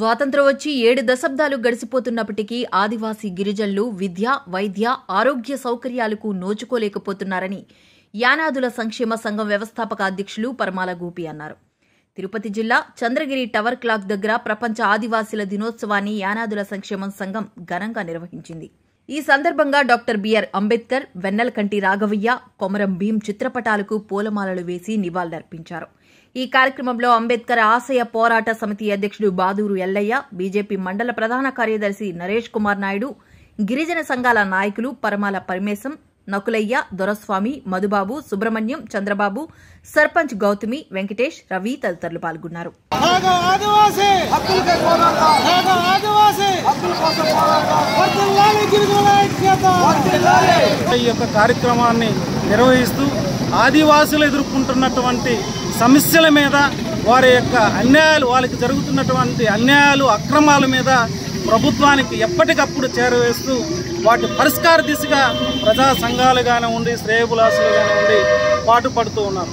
స్వాతంత్రం వచ్చి ఏడు దశాబ్దాలు గడిచిపోతున్నప్పటికీ ఆదివాసీ గిరిజనులు విద్య వైద్య ఆరోగ్య సౌకర్యాలకు నోచుకోలేకపోతున్నారని యానాదుల సంక్షేమ సంఘం వ్యవస్థాపక అధ్యక్షులు పరమాల గోపి అన్నారు తిరుపతి జిల్లా చంద్రగిరి టవర్ క్లాక్ దగ్గర ప్రపంచ ఆదివాసీల దినోత్సవాన్ని యానాదుల సంక్షేమ సంఘం ఘనంగా నిర్వహించింది ఈ సందర్భంగా డాక్టర్ బిఆర్ అంబేద్కర్ వెన్నెలకంటి రాఘవయ్య కొమరం భీం చిత్రపటాలకు పూలమాలలు వేసి నివాళులర్పించారు ఈ కార్యక్రమంలో అంబేద్కర్ ఆశయ పోరాట సమితి అధ్యక్షుడు బాదూరు ఎల్లయ్య బీజేపీ మండల ప్రధాన కార్యదర్శి నరేష్ కుమార్ నాయుడు గిరిజన సంఘాల నాయకులు పరమాల పరమేశం నకులయ్య దొరస్వామి మధుబాబు సుబ్రహ్మణ్యం చంద్రబాబు సర్పంచ్ గౌతమి వెంకటేష్ రవి తదితరులు పాల్గొన్నారు నాగ ఆదివాసి హక్కులకై పోరాడతాం నాగ ఆదివాసి హక్కుల కోసం పోరాడతాం వర్ధిల్లాలి గిరిజనుల ఐక్యత వర్ధిల్లాలి. ఈ యొక్క కార్యక్రమాన్ని నిర్వహిస్తూ ఆదివాసులు ఎదుర్కొంటున్నటువంటి సమస్యల మీద వారి యొక్క అన్యాయాలు వాళ్ళకి జరుగుతున్నటువంటి అన్యాయాలు అక్రమాల మీద ప్రభుత్వానికి ఎప్పటికప్పుడు చేరవేస్తూ వాటి పరిష్కార దిశగా ప్రజా సంఘాలు కానివ్వండి శ్రేయబులాసులు కానివ్వండి పాటుపడుతూ ఉన్నారు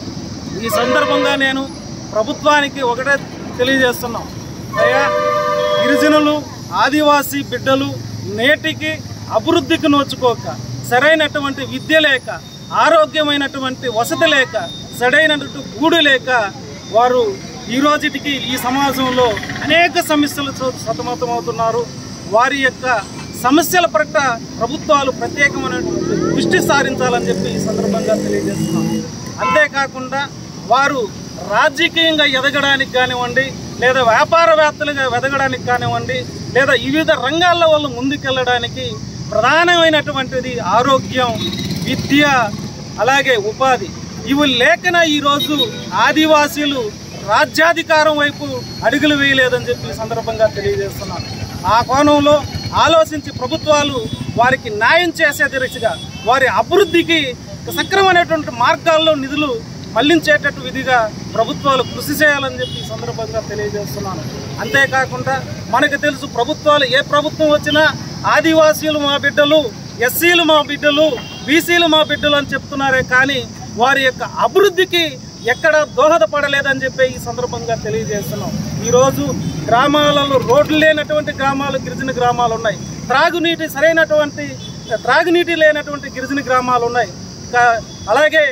ఈ సందర్భంగా నేను ప్రభుత్వానికి ఒకటే తెలియజేస్తున్నాం అయ్యా గిరిజనులు ఆదివాసీ బిడ్డలు నేటికి అభివృద్ధికి నోచుకోక సరైనటువంటి విద్య లేక ఆరోగ్యమైనటువంటి వసతి లేక సరైనటువంటి గూడు లేక వారు ఈ రోజుటికి ఈ సమాజంలో అనేక సమస్యలతో సతమతమవుతున్నారు వారి యొక్క సమస్యల పట్ల ప్రభుత్వాలు ప్రత్యేకమైనటువంటి దృష్టి సారించాలని చెప్పి ఈ సందర్భంగా తెలియజేస్తున్నాం అంతేకాకుండా వారు రాజకీయంగా ఎదగడానికి కానివ్వండి లేదా వ్యాపారవేత్తలుగా ఎదగడానికి కానివ్వండి లేదా వివిధ రంగాల్లో వాళ్ళు ముందుకెళ్ళడానికి ప్రధానమైనటువంటిది ఆరోగ్యం విద్య అలాగే ఉపాధి ఇవి లేకన ఈరోజు ఆదివాసీలు రాజ్యాధికారం వైపు అడుగులు వేయలేదని చెప్పి ఈ సందర్భంగా తెలియజేస్తున్నాను ఆ కోణంలో ఆలోచించి ప్రభుత్వాలు వారికి న్యాయం చేసే దిశగా వారి అభివృద్ధికి సక్రమైనటువంటి మార్గాల్లో నిధులు మళ్లించేటట్టు విధిగా ప్రభుత్వాలు కృషి చేయాలని చెప్పి ఈ సందర్భంగా తెలియజేస్తున్నాను అంతేకాకుండా మనకు తెలుసు ప్రభుత్వాలు ఏ ప్రభుత్వం వచ్చినా ఆదివాసీలు మా బిడ్డలు ఎస్సీలు మా బిడ్డలు బీసీలు మా బిడ్డలు అని చెప్తున్నారే కానీ వారి యొక్క అభివృద్ధికి ఎక్కడ దోహదపడలేదని చెప్పి ఈ సందర్భంగా తెలియజేస్తున్నాం ఈరోజు గ్రామాలలో రోడ్లు లేనటువంటి గ్రామాలు గిరిజన గ్రామాలు ఉన్నాయి త్రాగునీటి సరైనటువంటి త్రాగునీటి లేనటువంటి గిరిజన గ్రామాలు ఉన్నాయి కా- అలాగే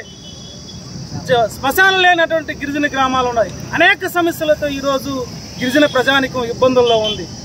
చ- శ్మశానం లేనటువంటి గిరిజన గ్రామాలు ఉన్నాయి అనేక సమస్యలతో ఈరోజు గిరిజన ప్రజానికం ఇబ్బందుల్లో ఉంది